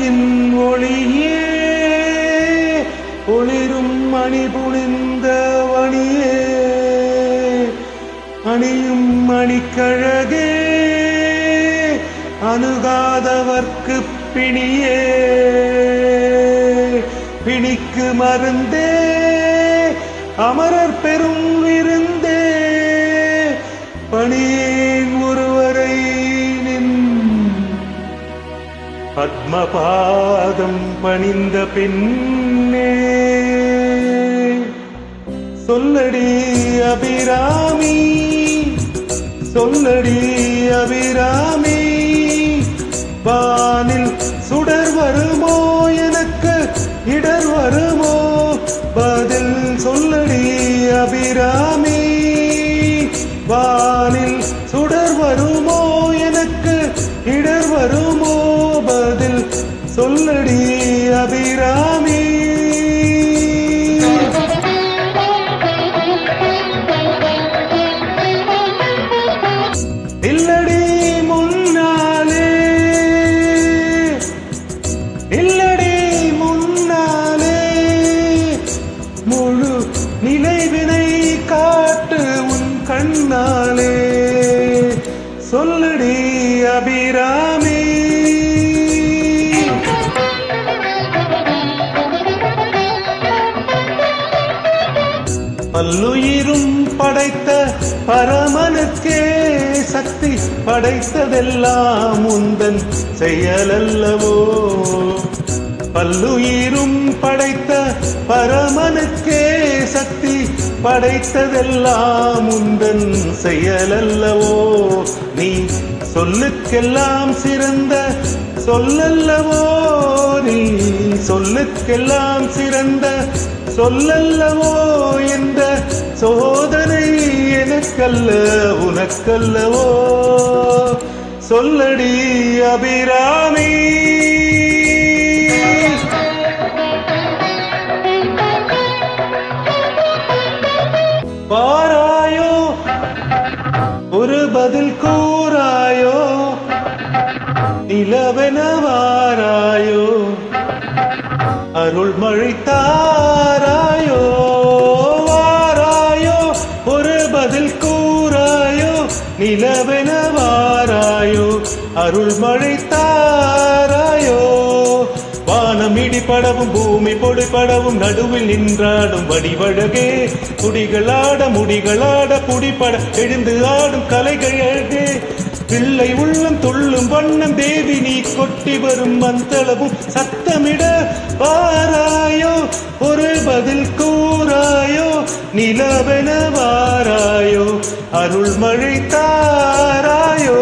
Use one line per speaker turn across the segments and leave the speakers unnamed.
மணியின் ஒளியே ஒளிரும் மணி புனிந்த வணியே அணியும் மணிக்கழகே அணுகாதவர்க்கு பிணியே பிணிக்கு மருந்தே அமரர் பெரும் விருந்தே பணியேன் ஒருவரை நின் பத்மபாதம் பணிந்த பின்னே சொல்லடி அபிராமி சொல்லடி அபிராமி வானில் சுடர் வருமோ எனக்கு இடர் வருமோ பதில் சொல்லடி அபிராமி வானில் சுடர் வருமோ எனக்கு இடர் வருமோ பதில் சொல்லடி அபிராமி இல்லடி முன்னாலே இல்லடி முன்னாலே முழு நிலைவினை காட்டு உன் கண்ணாலே சொல்லடி அபிராமி பல்லுயிரும் படைத்த பரமனுக்கே சக்தி படைத்ததெல்லாம் உந்தன் செயலல்லவோ பல்லுயிரும் படைத்த பரமனுக்கே சக்தி படைத்ததெல்லாம் உந்தன் செயலல்லவோ நீ சொல்லுக்கெல்லாம் சிறந்த சொல்லல்லவோ நீ சொல்லுக்கெல்லாம் சிறந்த சொல்லல்லவோ என்ற சோதனை எனக்கல்ல உனக்கல்லவோ சொல்லடி அபிராமி பாராயோ ஒரு பதில் கூறாயோ நிலவென வாராயோ அருள் மழை தாராயோ வாராயோ ஒரு பதில் கூறாயோ நிலவென வாராயோ அருள் மழை தாராயோ வானம் இடிபடவும் பூமி பொடிபடவும் நடுவில் நின்றாடும் வடிவழகே குடிகளாட முடிகளாட புடிபட எழுந்து ஆடும் கலைகள் அழகே பிள்ளை உள்ளம் துள்ளும் வண்ணம் தேவி நீ கொட்டி வரும் மந்தளவும் சத்தமிட வாராயோ ஒரு பதில் கூறாயோ நிலவென வாராயோ அருள் மழை தாராயோ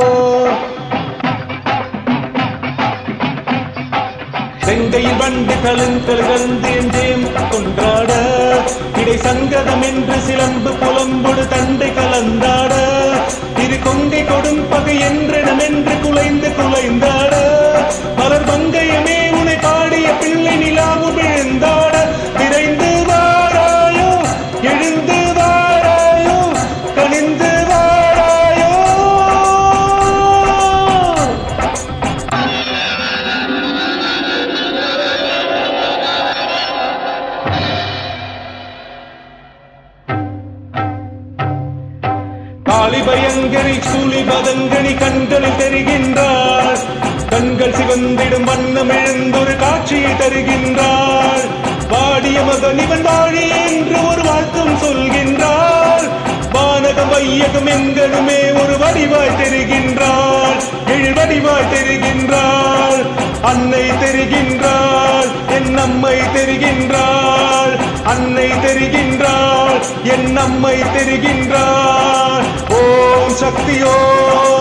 செங்கையில் வண்டு கலந்தல் கந்தேந்தேம் கொண்டாட இடை சங்கதம் என்று சிலம்பு புலம்பொடு தண்டை கலந்தாட இரு கொங்கை கொடும் பகை என்றிடம் என்று குலைந்து குலைந்தாட மலர் மங்கையமே உனை பாடிய பிள்ளை நிலாவு விழுந்தாட விரைந்து வாராயோ எழுந்து வாராயோ கனிந்து வாராயோ காளிபயங்கரி சூழி பதங்கனி கண்களில் தெரிகின்றார் கண்கள் சிவந்திடும் வண்ணம் எழுந்தொரு காட்சியை தருகின்றார் வாடிய மகன் இவன் வாழி என்று ஒரு வாழ்த்தும் சொல்கின்றார் வானகம் வையகம் எங்கனுமே ஒரு வடிவாய் தெரிகின்றார் எழில் வடிவாய் தெரிகின்றார் அன்னை தெரிகின்றாள் என் அம்மை தெரிகின்றாள் அன்னை தெரிகின்றாள் என் அம்மை தெரிகின்றாள் ஓம் சக்தி ஓம்